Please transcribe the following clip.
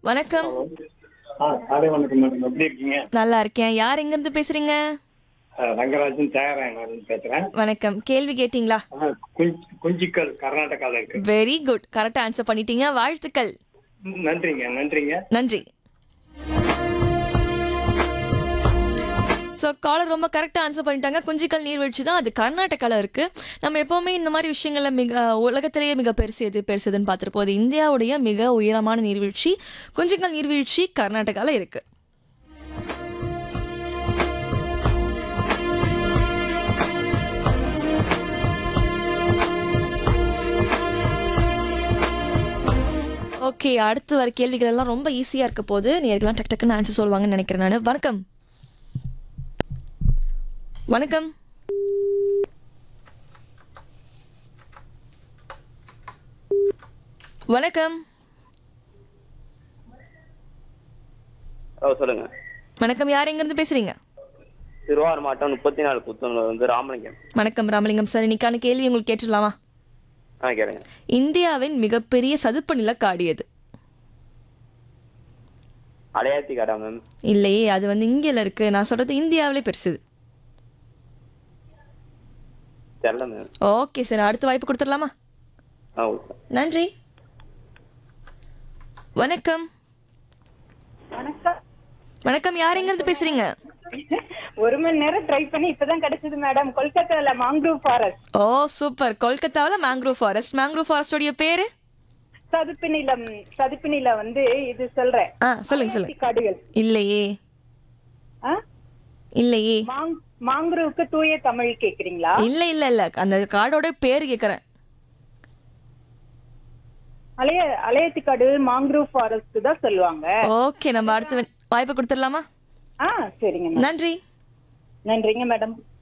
வணக்கம் ஆ காலை வணக்கம் மேடம் எப்படி இருக்கீங்க நல்லா இருக்கேன் யார் எங்க இருந்து பேசுறீங்க ஆ, ரங்கராஜன் தியாகராயன் பேசுறேன் வணக்கம் கேள்வி கேட்டிங்களா ஆ, குஞ்ச்- குஞ்சிக்கல் கர்நாடகால இருக்கு வெரி குட் கரெக்டா ஆன்சர் பண்ணிட்டீங்க வாழ்த்துக்கள் ம், நன்றிங்க நன்றிங்க நன்றி ஸோ காலர் ரொம்ப கரெக்டாக ஆன்சர் பண்ணிட்டாங்க குஞ்சிக்கல் நீர்வீழ்ச்சி தான் அது கர்நாடகாவில் இருக்கு நம்ம எப்போவுமே இந்த மாதிரி விஷயங்கள்ல மிக உலகத்திலேயே மிக பெருசு எது பெருசுதுன்னு பார்த்துருப்போம் அது இந்தியாவுடைய மிக உயரமான நீர்வீழ்ச்சி குஞ்சிக்கல் நீர்வீழ்ச்சி கர்நாடகாவில் இருக்கு ஓகே அடுத்து வர கேள்விகள் எல்லாம் ரொம்ப ஈஸியா இருக்க போது நேர்கள்லாம் டக் டக்குன்னு ஆன்சர் சொல்லுவாங்கன்னு நினைக்கிறேன் நான் வணக்கம் வணக்கம் வணக்கம் ஹலோ சொல்லுங்க வணக்கம் யார் எங்க இருந்து பேசுறீங்க திருவாரூர் மாவட்டம் முப்பத்தி நாலு புத்தூர்ல வந்து ராமலிங்கம் வணக்கம் ராமலிங்கம் சார் இன்னைக்கான கேள்வி உங்களுக்கு கேட்டுடலாமா ஆ கேளுங்க இந்தியாவின் மிகப்பெரிய சதுப்பு நில காடு எது அடையாத்தி கடா மேம் இல்லையே அது வந்து இந்தியால இருக்கு நான் சொல்றது இந்தியாவிலே பெருசு தெரில மேம் ஓகே சார் அடுத்த வாய்ப்பு கொடுத்துடலாமா ஆ ஓகே நன்றி வணக்கம் வணக்கம் வணக்கம் யார் எங்க இருந்து பேசுறீங்க ஒரு மணி நேரம் ட்ரை பண்ணி இப்பதான் கிடைச்சது மேடம் கொல்கத்தால மாங்க்ரூவ் ஃபாரஸ்ட் ஓ சூப்பர் கொல்கத்தாவில் மேங்க்ரோவ் ஃபாரஸ்ட் மேங்க்ரோவ் ஃபாரஸ்டோடைய பேரு சதுப்பு நிலம் சதுப்பு நிலம் வந்து இது சொல்றேன் ஆ சொல்லுங்க சொல்லுங்க காடுகள் இல்லையே ஆ? இல்லையே மாங் மாங்க்ரூவுக்கு தூய தமிழ் கேக்குறீங்களா இல்ல இல்ல இல்ல அந்த காடோட பேரு கேக்குறேன் அலைய அலையத்தி காடு மாங்க்ரூவ் ஃபாரஸ்ட் தான் சொல்லுவாங்க ஓகே நம்ம அடுத்த வாய்ப்பு கொடுத்துடலாமா ஆ சரிங்க மேம் நன்றி நன்றிங்க மேடம்